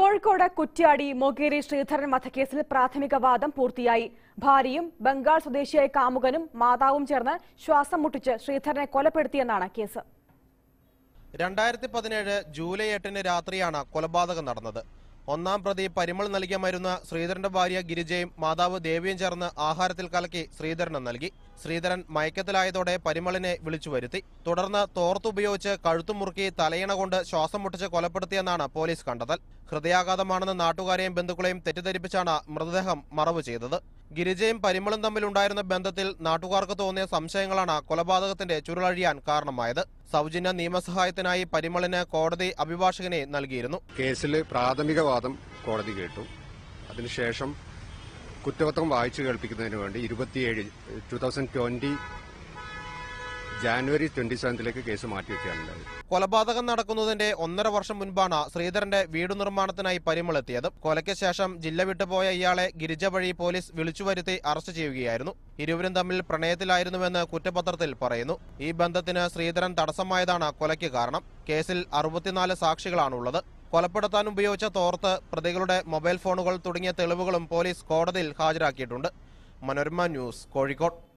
കോഴിക്കോട് കുറ്റ്യാടി മൊകേരി ശ്രീധരൻ വധക്കേസിൽ പ്രാഥമിക വാദം പൂർത്തിയായി ഭാര്യയും ബംഗാൾ സ്വദേശിയായ കാമുകനും മാതാവും ചേർന്ന് ശ്വാസം മുട്ടിച്ച് ശ്രീധരനെ കൊലപ്പെടുത്തിയെന്നാണ് കേസ് രണ്ടായിരത്തി പതിനേഴ് ജൂലൈ എട്ടിന് രാത്രിയാണ് കൊലപാതകം നടന്നത് ഒന്നാം പ്രതി പരിമൾ നൽകിയ മരുന്ന് ശ്രീധരന്റെ ഭാര്യ ഗിരിജയും മാതാവ് ദേവിയും ചേർന്ന് ആഹാരത്തിൽ കലക്കി ശ്രീധരന് നൽകി ശ്രീധരൻ മയക്കത്തിലായതോടെ പരിമളിനെ വിളിച്ചു വരുത്തി തുടർന്ന് തോർത്തുപയോഗിച്ച് കഴുത്തു മുറുക്കി തലയിണ കൊണ്ട് ശ്വാസം മുട്ടിച്ച് കൊലപ്പെടുത്തിയെന്നാണ് പോലീസ് കണ്ടെത്തൽ ഹൃദയാഘാതമാണെന്ന് നാട്ടുകാരെയും ബന്ധുക്കളെയും തെറ്റിദ്ധരിപ്പിച്ചാണ് മൃതദേഹം മറവ് ചെയ്തത് ഗിരിജയും പരിമളും തമ്മിലുണ്ടായിരുന്ന ബന്ധത്തിൽ നാട്ടുകാർക്ക് തോന്നിയ സംശയങ്ങളാണ് കൊലപാതകത്തിന്റെ ചുരുളഴിയാൻ കാരണമായത് സൗജന്യ നിയമസഹായത്തിനായി പരിമളിന് കോടതി അഭിഭാഷകനെ നൽകിയിരുന്നു കേസിൽ പ്രാഥമിക വാദം കോടതി കേട്ടു അതിനുശേഷം കുറ്റപത്രം വായിച്ചു കേൾപ്പിക്കുന്നതിന് വേണ്ടി ഇരുപത്തിയേഴ് two thousand twenty January twenty സെവൻത്തിലേക്ക് കേസ് മാറ്റിവെക്കുകയാണ് ഉണ്ടായത് കൊലപാതകം നടക്കുന്നതിന്റെ ഒന്നര വർഷം മുൻപാണ് ശ്രീധരന്റെ വീടു നിർമ്മാണത്തിനായി പരിമളെത്തിയത് കൊലയ്ക്ക് ശേഷം ജില്ല വിട്ടുപോയ ഇയാളെ ഗിരിജ വഴി പോലീസ് വിളിച്ചുവരുത്തി അറസ്റ്റ് ചെയ്യുകയായിരുന്നു ഇരുവരും തമ്മിൽ പ്രണയത്തിലായിരുന്നുവെന്ന് കുറ്റപത്രത്തിൽ പറയുന്നു ഈ ബന്ധത്തിന് ശ്രീധരൻ തടസ്സമായതാണ് കൊലയ്ക്ക് കാരണം കേസിൽ അറുപത്തിനാല് സാക്ഷികളാണുള്ളത് കൊലപ്പെടുത്താൻ ഉപയോഗിച്ച തോർത്ത് പ്രതികളുടെ മൊബൈൽ ഫോണുകൾ തുടങ്ങിയ തെളിവുകളും പോലീസ് കോടതിയിൽ ഹാജരാക്കിയിട്ടുണ്ട് മനോരമ ന്യൂസ് കോഴിക്കോട്